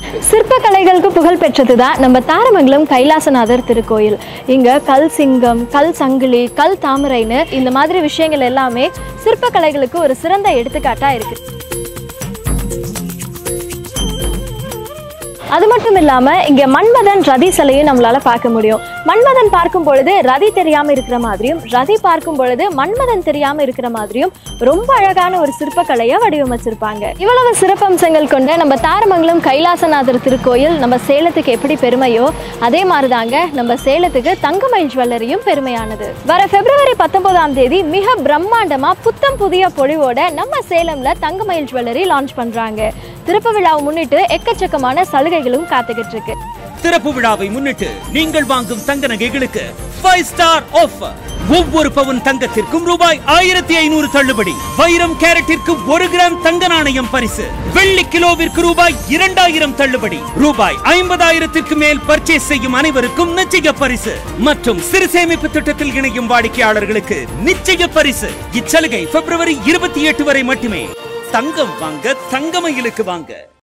சிற்பக்கலைகளுக்கு புகழ் பெற்றது தான் நம்ம தாரமங்கலம் கைலாசநாதர் திருக்கோயில் இங்க கல் சிங்கம் கல் சங்கிலி கல் தாமரைன்னு இந்த மாதிரி விஷயங்கள் எல்லாமே சிற்பக்கலைகளுக்கு ஒரு சிறந்த எடுத்துக்காட்டா இருக்கு அது மட்டும் இல்லாம இங்க மன்மதன் ரதி சிலையும் நம்மளால பார்க்க முடியும் மன்மதன் பார்க்கும் பொழுது ரதி தெரியாம இருக்கிற மாதிரியும் ரதி பார்க்கும் பொழுது மன்மதன் தெரியாம இருக்கிற மாதிரியும் ரொம்ப அழகான ஒரு சிற்பக்கலையை வடிவமைச்சிருப்பாங்க இவ்வளவு சிறப்பம்சங்கள் கொண்ட நம்ம தாரமங்கலம் கைலாசநாதர் திருக்கோயில் நம்ம சேலத்துக்கு எப்படி பெருமையோ அதே மாதிரிதாங்க நம்ம சேலத்துக்கு தங்கமயில் ஜுவல்லரியும் பெருமையானது வர பிப்ரவரி பத்தொன்பதாம் தேதி மிக பிரம்மாண்டமா புத்தம் புதிய பொழிவோட நம்ம சேலம்ல தங்கமயில் ஜுவல்லரி லான்ச் பண்றாங்க திறப்பு விழாவை முன்னிட்டு எக்கச்சக்கமான சலுகைகளும் காத்துக்கிட்டு இருக்கு திறப்பு விழாவை முன்னிட்டு நீங்கள் வாங்கும் தங்க நகைகளுக்கு ஃபைவ் ஸ்டார் ஆஃபர் ஒவ்வொரு பவுன் தங்கத்திற்கும் ரூபாய் ஆயிரத்தி ஐநூறு தள்ளுபடி வைரம் கேரட்டிற்கு ஒரு கிராம் தங்க நாணயம் பரிசு வெள்ளி கிலோவிற்கு ரூபாய் இரண்டாயிரம் தள்ளுபடி ரூபாய் ஐம்பதாயிரத்திற்கு மேல் பர்ச்சேஸ் செய்யும் அனைவருக்கும் நிச்சய பரிசு மற்றும் சிறு சேமிப்பு திட்டத்தில் இணையும் வாடிக்கையாளர்களுக்கு நிச்சய பரிசு இச்சலுகை பிப்ரவரி இருபத்தி எட்டு வரை மட்டுமே தங்கம் வாங்க தங்கமயிலுக்கு வாங்க